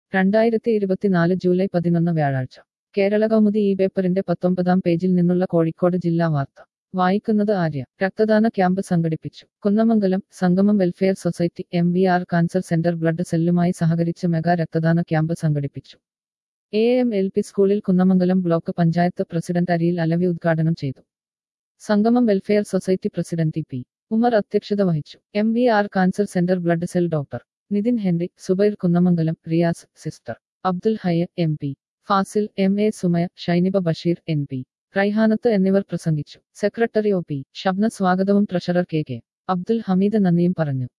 രണ്ടായിരത്തി ഇരുപത്തിനാല് ജൂലൈ പതിനൊന്ന് വ്യാഴാഴ്ച കേരള കൗമുദി ഈ പേപ്പറിന്റെ പത്തൊമ്പതാം പേജിൽ നിന്നുള്ള കോഴിക്കോട് ജില്ലാ വാർത്ത വായിക്കുന്നത് ആര്യ രക്തദാന ക്യാമ്പ് സംഘടിപ്പിച്ചു Kunnamangalam Sangamam welfare society M V R cancer centre blood സെല്ലുമായി സഹകരിച്ച് മെഗാ രക്തദാന ക്യാമ്പ് സംഘടിപ്പിച്ചു എ എം എൽ പി സ്കൂളിൽ കുന്നമംഗലം ബ്ലോക്ക് പഞ്ചായത്ത് പ്രസിഡന്റ് അരിയിൽ അലവി ഉദ്ഘാടനം ചെയ്തു Sangamam welfare society president P Umar അധ്യക്ഷത വഹിച്ചു M V R cancer centre blood cell doctor Nithin Henry Zubair Kunnamangalam Riyas sister Abdul Hayya M P Fazil M A Sumaya Shainiba Basheer N P Raihanath എന്നിവർ പ്രസംഗിച്ചു സെക്രട്ടറി ഒ പി ഷബ്ന സ്വാഗതവും treasurer K K Abdul Hameed നന്ദിയും പറഞ്ഞു